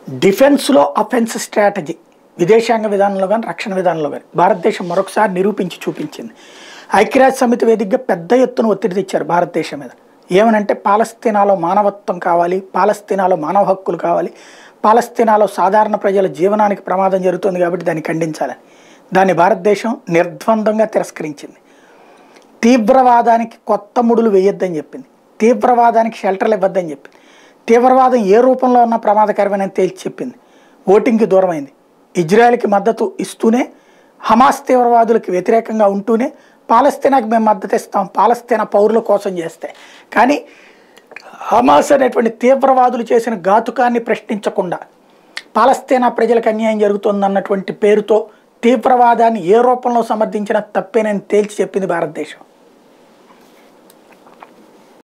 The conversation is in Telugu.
డిఫెన్స్లో అఫెన్స్ స్ట్రాటజీ విదేశాంగ విధానంలో కానీ రక్షణ విధానంలో కానీ భారతదేశం మరొకసారి నిరూపించి చూపించింది ఐక్యరాజ్య సమితి వేదికగా పెద్ద ఎత్తున ఒత్తిడి తెచ్చారు భారతదేశం మీద ఏమనంటే పాలస్తీనాలో మానవత్వం కావాలి పాలస్తీనాలో మానవ హక్కులు కావాలి పాలస్తీనాలో సాధారణ ప్రజల జీవనానికి ప్రమాదం జరుగుతుంది కాబట్టి దాన్ని ఖండించాలని దాన్ని భారతదేశం నిర్ద్వందంగా తిరస్కరించింది తీవ్రవాదానికి కొత్త ముడులు వేయొద్దని చెప్పింది తీవ్రవాదానికి షెల్టర్లు ఇవ్వద్దని చెప్పింది తీవ్రవాదం ఏ రూపంలో ఉన్న ప్రమాదకరమైన తేల్చి చెప్పింది ఓటింగ్కి దూరమైంది ఇజ్రాయెల్కి మద్దతు ఇస్తూనే హమాస్ తీవ్రవాదులకు వ్యతిరేకంగా ఉంటూనే పాలస్తీనాకి మేము మద్దతు ఇస్తాం పాలస్తీనా పౌరుల కోసం చేస్తే కానీ హమాస్ అనేటువంటి తీవ్రవాదులు చేసిన ఘాతుకాన్ని ప్రశ్నించకుండా పాలస్తీనా ప్రజలకు అన్యాయం జరుగుతుందన్నటువంటి పేరుతో తీవ్రవాదాన్ని ఏ రూపంలో సమర్థించినా తప్పేనని తేల్చి చెప్పింది భారతదేశం